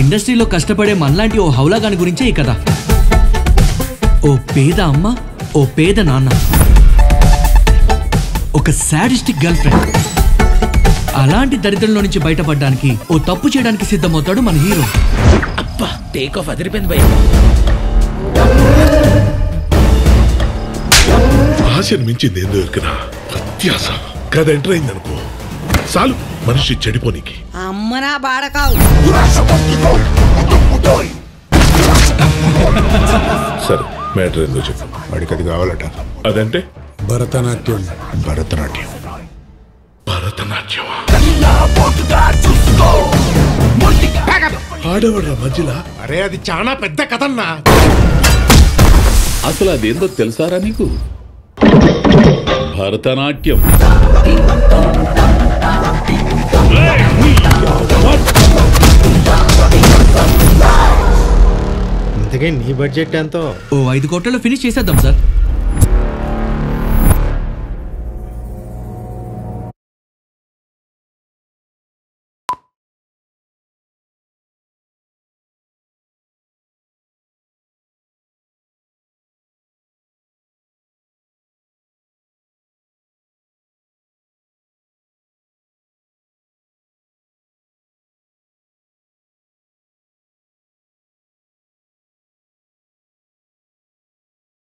ఇండస్ట్రీలో కష్టపడే మనలాంటి ఓ హౌలాగాని గురించే ఈ కథ ఓ పేద అమ్మ ఓ పేద నాన్న ఒక సాడిస్టిక్ గర్ల్ ఫ్రెండ్ అలాంటి దరిద్రంలో నుంచి బయటపడడానికి ఓ తప్పు చేయడానికి సిద్ధమవుతాడు మన హీరో అబ్బా టేక్ ఆఫ్ అదిరిపోయింది భయ ఆశను మించింది ఏందో ఇరుకునా అత్యాస కథ ఎంటర్ అయింది అనుకో చాలు మనిషి చెడిపోనికి అమ్మనా బాడకావు సరే మ్యాటర్ ఏందో చెప్పు వాడికి అది కావాలట అదంటే భరతనాట్యం భరతనాట్యం భరతనాట్యం ఆడవాళ్ళ మధ్యలో అరే అది చాలా పెద్ద కథన్నా అసలు అదేందో తెలుసారా నీకు భరతనాట్యం ఇంతకే నీ బడ్జెట్ ఎంతో ఓ ఐదు కోట్లలో ఫినిష్ చేసేద్దాం సార్